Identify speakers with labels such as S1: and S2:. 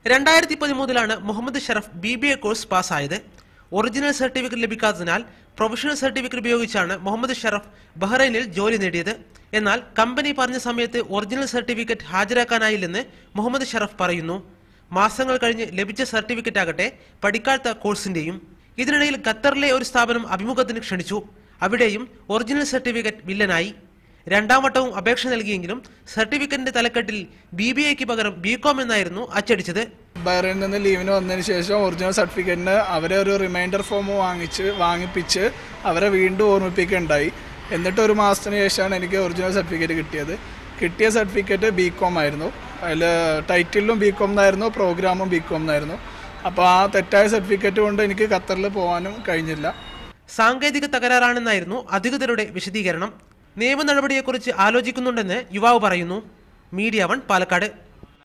S1: രണ്ടായിരത്തി പതിമൂന്നിലാണ് Muhammad Sharaf B B A course പാസ്സായത് ഒറിജിനൽ സർട്ടിഫിക്കറ്റ് ലഭിക്കാത്തതിനാൽ പ്രൊഫഷണൽ സർട്ടിഫിക്കറ്റ് ഉപയോഗിച്ചാണ് മുഹമ്മദ് ഷറഫ് ബഹ്റൈനിൽ ജോലി നേടിയത് എന്നാൽ കമ്പനി പറഞ്ഞ സമയത്ത് ഒറിജിനൽ സർട്ടിഫിക്കറ്റ് ഹാജരാക്കാനായില്ലെന്ന് മുഹമ്മദ് ഷറഫ് പറയുന്നു മാസങ്ങൾ കഴിഞ്ഞ് ലഭിച്ച സർട്ടിഫിക്കറ്റ് ആകട്ടെ പഠിക്കാത്ത കോഴ്സിന്റെയും ഇതിനിടയിൽ ഖത്തറിലെ ഒരു സ്ഥാപനം അഭിമുഖത്തിന് ക്ഷണിച്ചു അവിടെയും ഒറിജിനൽ സർട്ടിഫിക്കറ്റ് വില്ലനായി രണ്ടാം വട്ടവും അപേക്ഷ നൽകിയെങ്കിലും സർട്ടിഫിക്കറ്റിന്റെ തലക്കെട്ടിൽ ബി ബി എക്ക് പകരം ബി കോം എന്നായിരുന്നു അച്ചടിച്ചത്
S2: ബഹ്റൈനിൽ നിന്ന് ലീവിന് വന്നതിന് ശേഷം ഒറിജിനൽ സർട്ടിഫിക്കറ്റിന് അവരെ ഒരു റിമൈൻഡർ ഫോം വാങ്ങിച്ച് വാങ്ങിപ്പിച്ച് അവരെ വീണ്ടും ഓർമ്മിപ്പിക്കുകയുണ്ടായി എന്നിട്ട് ഒരു മാസത്തിന് ശേഷമാണ് എനിക്ക് ഒറിജിനൽ സർട്ടിഫിക്കറ്റ് കിട്ടിയത് കിട്ടിയ സർട്ടിഫിക്കറ്റ് ബി കോം ആയിരുന്നു അതിൽ ടൈറ്റിലും ബി കോം എന്നായിരുന്നു പ്രോഗ്രാമും ബി കോം എന്നായിരുന്നു അപ്പോൾ ആ തെറ്റായ സർട്ടിഫിക്കറ്റ് കൊണ്ട് എനിക്ക് ഖത്തറിൽ പോകാനും കഴിഞ്ഞില്ല
S1: സാങ്കേതിക തകരാറാണെന്നായിരുന്നു അധികൃതരുടെ വിശദീകരണം നിയമ നടപടിയെക്കുറിച്ച് ആലോചിക്കുന്നുണ്ടെന്ന് യുവാവ് പറയുന്നു മീഡിയ വൺ പാലക്കാട്